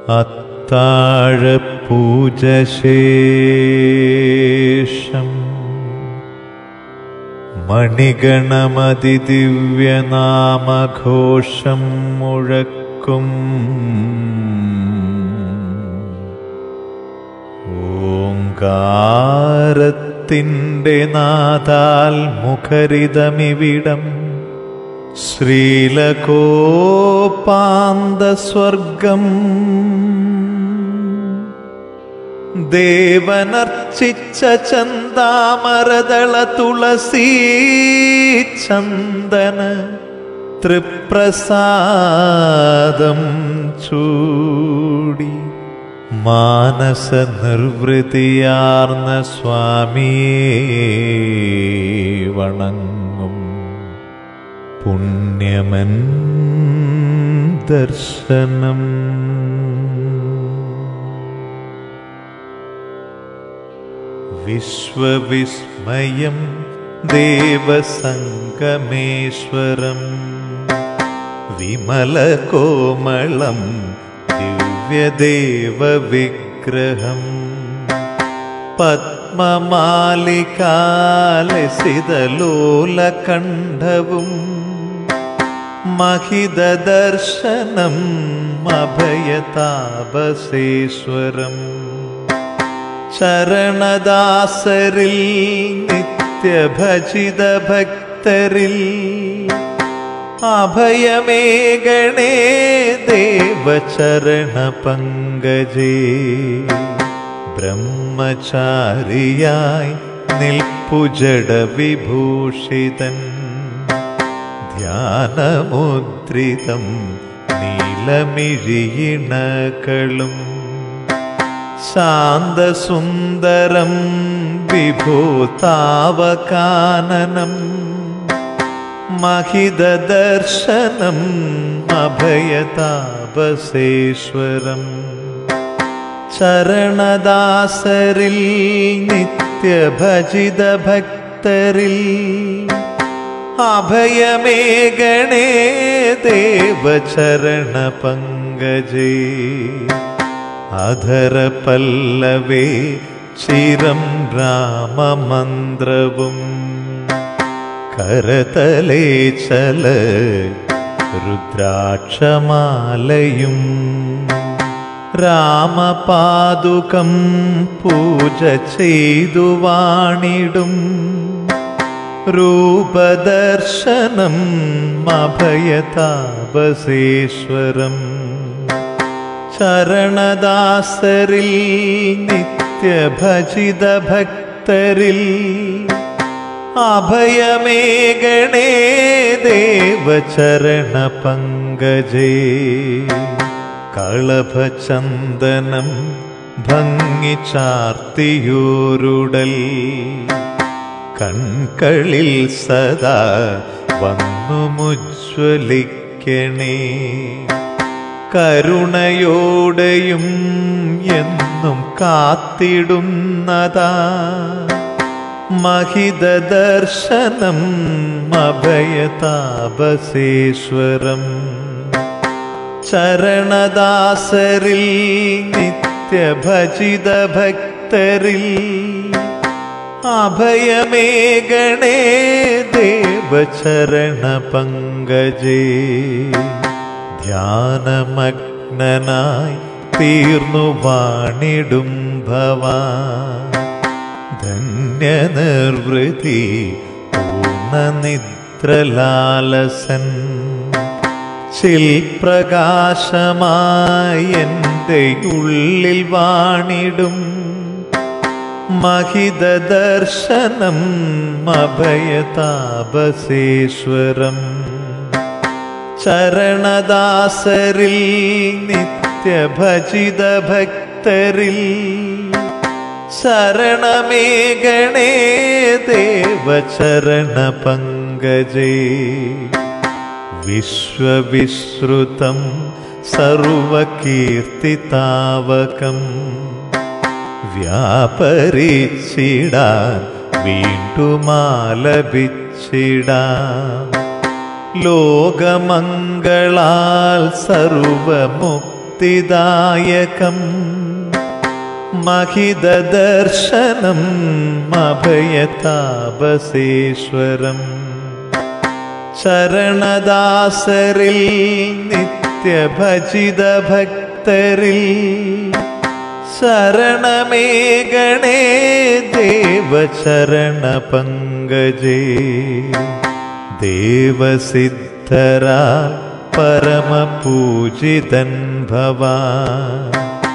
അത്താഴപൂജശേഷം മണിഗണമതിദിവ്യനാമഘോഷം മുഴക്കും ഓങ്കാരത്തിൻ്റെ നാഥാൽ മുഖരിതമിവിടം ശ്രീലകോപാന്തസ്വർഗം ദേവനർച്ചിച്ച ചന്താമരദള തുളസീ ചന്ദന തൃപ്രസാദം ചൂടി മാനസ നിർവൃതിയാർന്ന സ്വാമിയെ വണങ്ങും പുണ്യമൻ ദർശനം വിശ്വവിസ്മയം ദേവസംഗമേശ്വരം വിമലകോമളം ദിവ്യദേവവിഗ്രഹം പത്മമാലികാലസിതലോലകണ്ഠവും महिददर्शनम् अभयतापसेश्वरम् ചരണദാസരിൽ നിത്യഭജിതഭക്തരിൽ അഭയമേകണേ ദേവചരണ പങ്കജേ ബ്രഹ്മചാരിയായി നിൽപ്പുജട വിഭൂഷിതൻ ധ്യാനമുദ്രിതം നീലമിഴിയിണകളും ശാന്തസുന്ദരം വിഭൂതാവകാനനം महिददर्शनम् अभयतापसेश्वरम् ചരണദാസരിൽ നിത്യഭജിതഭക്തരിൽ അഭയമേകണേ ദേവചരണ പങ്കജേ അധരപല്ലവേ ചിരം രാമമന്ത്രവും കരതലേ ചല രുദ്രാക്ഷമാലയും രാമപാതുകം പൂജ ചെയ്തു വാണിടും രൂപദർശനം അഭയതാപസേശ്വരം ചരണദാസരിൽ നിത്യഭജിതഭക്തരിൽ അഭയമേകണേ ദേവചരണ പങ്കജേ കളഭചന്ദനം ഭംഗി ചാർത്തിയൂരുടൽ കൺകളിൽ സദാ വന്നു മുജ്വലിക്കണേ കരുണയോടെയും എന്നും കാത്തിടുന്നതാ महिददर्शनम् अभयतापसेश्वरम् ചരണദാസരിൽ നിത്യഭജിതഭക്തരിൽ അഭയമേകണേ ദേവചരണ പങ്കജേ ധ്യാനമഗ്നനായി തീർന്നു വാണിടും ഭവാൻ ധന്യനിർവൃതി പൂർണ്ണനിദ്രലാലസൻ ശിൽപ്രകാശമായി എൻ്റെ ഉള്ളിൽ വാണിടും महिददर्शनम् अभयतापसेश्वरम् ചരണദാസരിൽ നിത്യഭജിതഭക്തരിൽ ശരണമേകണേ ദേവചരണ പങ്കജേ വിശ്വവിശ്രുതം സർവകീർത്തിതാവകം വ്യാപരിച്ചിടാൻ വീണ്ടുമാലപിച്ചിടാം ലോകമംഗളാൽ സർവമുക്തിദായകം മുക്തിദായകം महिददर्शनम् अभयतापसेश्वरम् ചരണദാസരിൽ നിത്യഭജിതഭക്തരിൽ ശരണമേകണേ ദേവചരണപങ്കജേ ദേവസിദ്ധരാ പരമപൂജിതൻ ഭവാൻ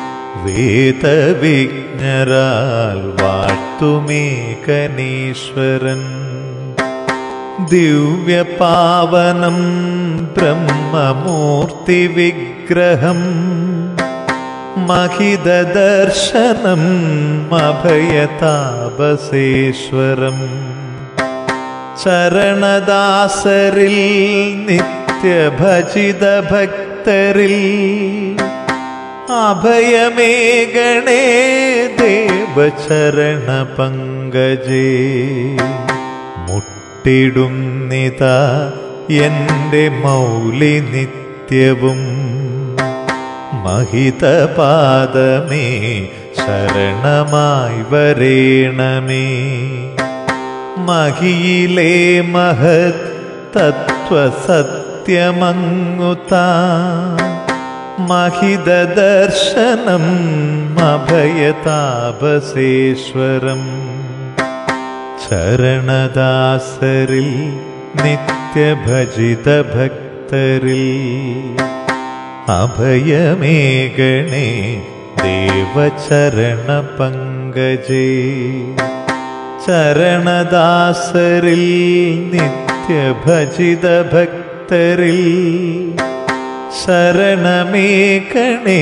വേദവിജ്ഞരാൽ വാഴ്ത്തുമേകനീശ്വരൻ ദിവ്യപാവനം ബ്രഹ്മമൂർത്തിവിഗ്രഹം महिददर्शनम् अभयतापसेश्वरम् ചരണദാസരിൽ നിത്യഭജിതഭക്തരിൽ അഭയമേകണേ ദേവചരണപങ്കജേ മുട്ടിടുന്നിത എൻ്റെ മൗലി നിത്യവും महितपादमे शरणमाय वरेणमे महिले महत् तत्त्वसत्यमङ्गुता महिददर्शनम् अभयतापसेश्वरम् ചരണദാസരിൽ നിത്യഭജിതഭക്തരിൽ അഭയമേകണേ ദേവചരണപങ്കജേ ചരണദാസരിൽ നിത്യഭജിതഭക്തരിൽ ശരണമേകണേ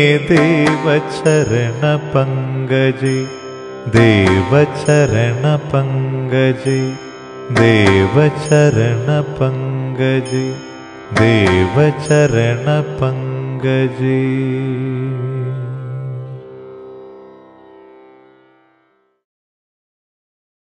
ദേവചരണപങ്കജേ ദേവചരണപങ്കജേ ദേവചരണപങ്കജേ ദേവചരണപങ്കജേ